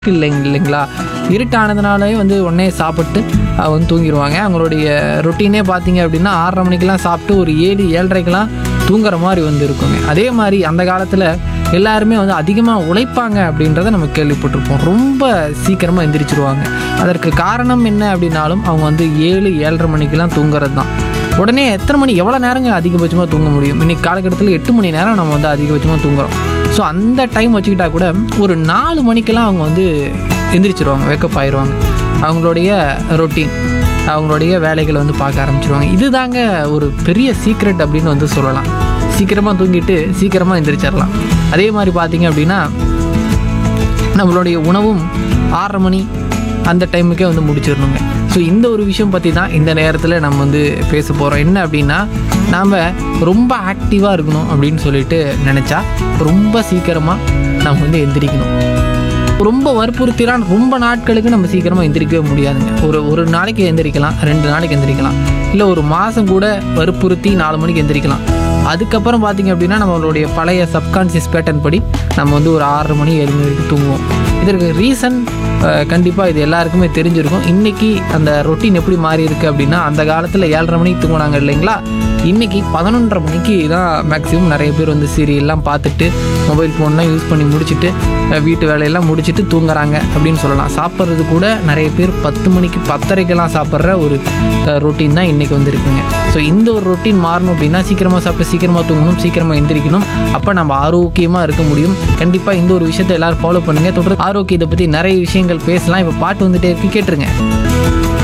இல்லைங்க இல்லைங்களா இருட்டானதுனாலே வந்து உடனே சாப்பிட்டு அஹ், வந்து தூங்கிடுவாங்க அவங்களுடைய ரொட்டீனே பார்த்தீங்க அப்படின்னா ஆறரை மணிக்கெல்லாம் சாப்பிட்டு ஒரு ஏழு ஏழரைக்கெல்லாம் தூங்குற மாதிரி வந்து இருக்குங்க அதே மாதிரி அந்த காலத்தில் எல்லாருமே வந்து அதிகமாக உழைப்பாங்க அப்படின்றத நம்ம கேள்விப்பட்டிருப்போம் ரொம்ப சீக்கிரமாக எந்திரிச்சிருவாங்க அதற்கு காரணம் என்ன அப்படின்னாலும் அவங்க வந்து ஏழு ஏழரை மணிக்கெல்லாம் தூங்குறது தான் உடனே எத்தனை மணி எவ்வளோ நேரங்க அதிகபட்சமாக தூங்க முடியும் இன்னைக்கு காலகட்டத்தில் எட்டு மணி நேரம் நம்ம வந்து அதிகபட்சமாக தூங்குறோம் ஸோ அந்த டைம் வச்சுக்கிட்டா கூட ஒரு நாலு மணிக்கெல்லாம் அவங்க வந்து எந்திரிச்சிருவாங்க வேக்கப் ஆயிடுவாங்க அவங்களுடைய ரொட்டீன் அவங்களுடைய வேலைகளை வந்து பார்க்க ஆரம்பிச்சிருவாங்க இதுதாங்க ஒரு பெரிய சீக்ரெட் அப்படின்னு வந்து சொல்லலாம் சீக்கிரமாக தூங்கிட்டு சீக்கிரமாக எந்திரிச்சிடலாம் அதே மாதிரி பார்த்தீங்க அப்படின்னா நம்மளுடைய உணவும் ஆறரை மணி அந்த டைமுக்கே வந்து முடிச்சிடணுங்க ஸோ இந்த ஒரு விஷயம் பற்றி தான் இந்த நேரத்தில் நம்ம வந்து பேச போகிறோம் என்ன அப்படின்னா நாம் ரொம்ப ஆக்டிவாக இருக்கணும் அப்படின்னு சொல்லிட்டு நினச்சா ரொம்ப சீக்கிரமாக நம்ம வந்து எந்திரிக்கணும் ரொம்ப வற்புறுத்திலாம் ரொம்ப நாட்களுக்கு நம்ம சீக்கிரமாக எந்திரிக்கவே முடியாதுங்க ஒரு ஒரு நாளைக்கு எந்திரிக்கலாம் ரெண்டு நாளைக்கு எந்திரிக்கலாம் இல்லை ஒரு மாதம் கூட வற்புறுத்தி நாலு மணிக்கு எந்திரிக்கலாம் அதுக்கப்புறம் பார்த்தீங்க அப்படின்னா நம்மளுடைய பழைய சப்கான்சியஸ் பேட்டர்ன் படி நம்ம வந்து ஒரு ஆறரை மணி ஏழு மணி வரைக்கும் தூங்குவோம் இதற்கு ரீசன் கண்டிப்பாக இது எல்லாருக்குமே தெரிஞ்சிருக்கும் இன்றைக்கி அந்த ரொட்டீன் எப்படி மாறி இருக்கு அப்படின்னா அந்த காலத்தில் ஏழரை மணிக்கு தூங்குனாங்க இல்லைங்களா இன்றைக்கி பதினொன்றரை மணிக்கு தான் மேக்ஸிமம் நிறைய பேர் வந்து சீரியல்லாம் பார்த்துட்டு மொபைல் ஃபோன்லாம் யூஸ் பண்ணி முடிச்சுட்டு அஹ், வீட்டு வேலையெல்லாம் முடிச்சுட்டு தூங்குறாங்க அப்படின்னு சொல்லலாம் சாப்பிட்றது கூட நிறைய பேர் பத்து மணிக்கு பத்தரைக்கெல்லாம் சாப்பிட்ற ஒரு ரொட்டீன் தான் இன்றைக்கி வந்து இருக்குங்க ஸோ இந்த ஒரு ரொட்டீன் மாறணும் அப்படின்னா சீக்கிரமாக சாப்பிட்டு சீக்கிரமாக தூங்கணும் சீக்கிரமாக எந்திரிக்கணும் அப்போ நம்ம ஆரோக்கியமாக இருக்க முடியும் கண்டிப்பாக இந்த ஒரு விஷயத்தை எல்லாரும் ஃபாலோ பண்ணுங்கள் தொடர்ந்து ஆரோக்கியத்தை பற்றி நிறைய விஷயங்கள் பேசலாம் இப்போ பாட்டு வந்துட்டே இருக்கு கேட்டுருங்க